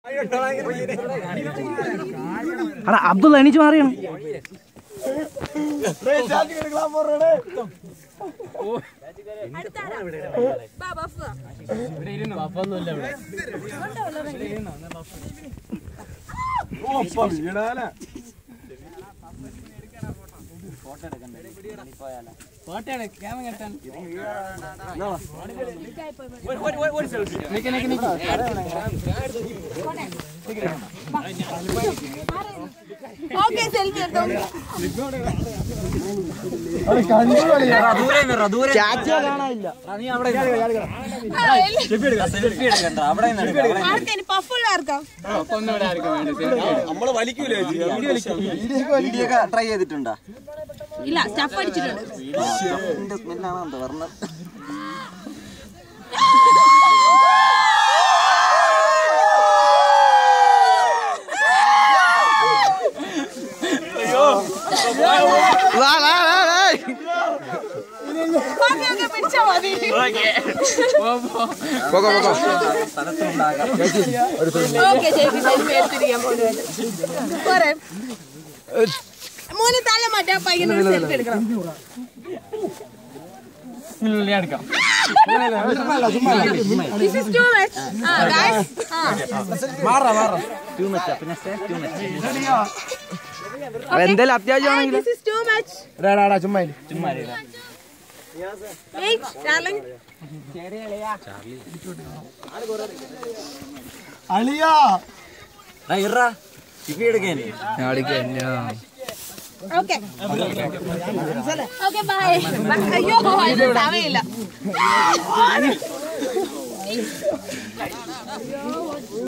എടാ അബ്ദുള്ള എണീച്ച് മാറിയാണ് ഓക്കെ സെൽഫി എടുത്തോ ആർക്കാ പഫുള്ള ആർക്കാ ട്രൈ ചെയ്തിട്ടുണ്ടോ ഇല്ല സ്റ്റഫ് അടിച്ചിട്ടുണ്ട് ഇതിന്റെ സ്മെല്ലാണോ എന്താ പറഞ്ഞത് ഓക്കെ ഓക്കെ പിടിച്ചാ മതി ഓക്കെ സെൽഫി സെൽഫി എടുത്തിരിക്കാൻ പോകുന്നു പോരെ മോനെ തല മാറ്റാ പയ്യനോട് സെൽഫി എടുക്കണം This is too much. Ah, guys. Ah. എന്തേലും അത്യാവശ്യമാണെങ്കിൽ This is too much. ചുമ്മാ Wait, darling. Okay. Okay, bye. Bye. അയ്യോ അതിന് സമയമില്ല